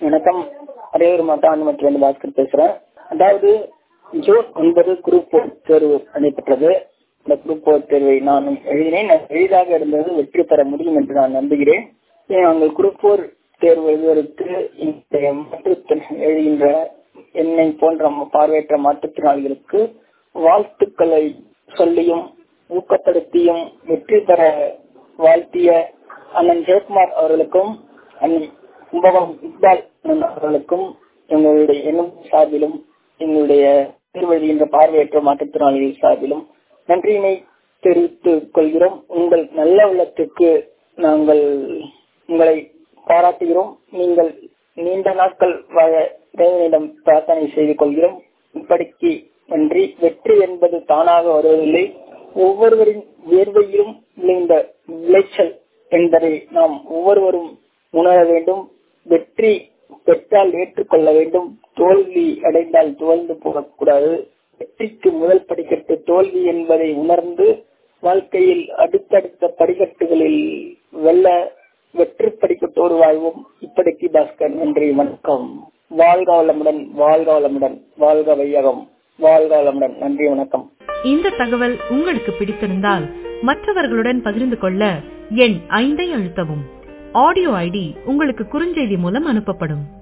வணக்கம் அரையூர் மாவட்டம் ஆண்டிமட்டிலிருந்து பாஸ்கர் பேசுறேன் அதாவது ஜூன் ஒன்பது குரூப் போர் தேர்வு நடைபெற்றது இந்த குரூப் போர் தேர்வை நான் எழுதினேன் நான் எளிதாக இருந்தது வெற்றி பெற முடியும் என்று நான் நம்புகிறேன் நாங்கள் குரூப் போர் தேர்வு எழுதுவதற்கு இந்த மாற்றுத்திறன் எழுகின்ற என்னை போன்ற பார்வையற்ற மாற்றுத்திறனாளிகளுக்கு வாழ்த்துக்களை சொல்லியும் ஊக்கப்படுத்தியும் வெற்றி பெற வாழ்த்திய அண்ணன் ஜெயக்குமார் அவர்களுக்கும் அண்ணன் கும்பகோணம் இக்பால் அண்ணன் அவர்களுக்கும் எங்களுடைய எண்ணம் சார்பிலும் எங்களுடைய தேர்வெழுகின்ற பார்வையற்ற மாற்றுத்திறனாளிகள் சார்பிலும் நன்றியினை தெரிவித்துக் கொள்கிறோம் உங்கள் நல்ல உள்ளத்துக்கு நாங்கள் உங்களை பாராட்டுகிறோம் நீங்கள் நீண்ட நாட்கள் வாழ இறைவனிடம் பிரார்த்தனை செய்து கொள்கிறோம் இப்படிக்கு நன்றி வெற்றி என்பது தானாக வருவதில்லை ஒவ்வொருவரின் வேர்வையிலும் விளைந்த விளைச்சல் என்பதை நாம் ஒவ்வொருவரும் உணர வேண்டும் வெற்றி பெற்றால் ஏற்றுக்கொள்ள வேண்டும் தோல்வி அடைந்தால் துவழ்ந்து போகக்கூடாது வெற்றிக்கு முதல் படிக்கட்டு தோல்வி என்பதை உணர்ந்து வாழ்க்கையில் அடுத்தடுத்த படிக்கட்டுகளில் வெல்ல வெற்றி படிக்கட்டோடு வாழ்வோம் இப்படிக்கு பாஸ்கர் நன்றி வணக்கம் வாழ்க வளமுடன் வாழ்க வளமுடன் வாழ்க வையகம் வாழ்க வளமுடன் நன்றி வணக்கம் இந்த தகவல் உங்களுக்கு பிடித்திருந்தால் மற்றவர்களுடன் பகிர்ந்து கொள்ள எண் ஐந்தை அழுத்தவும் ஆடியோ ஐடி உங்களுக்கு குறுஞ்செய்தி மூலம் அனுப்பப்படும்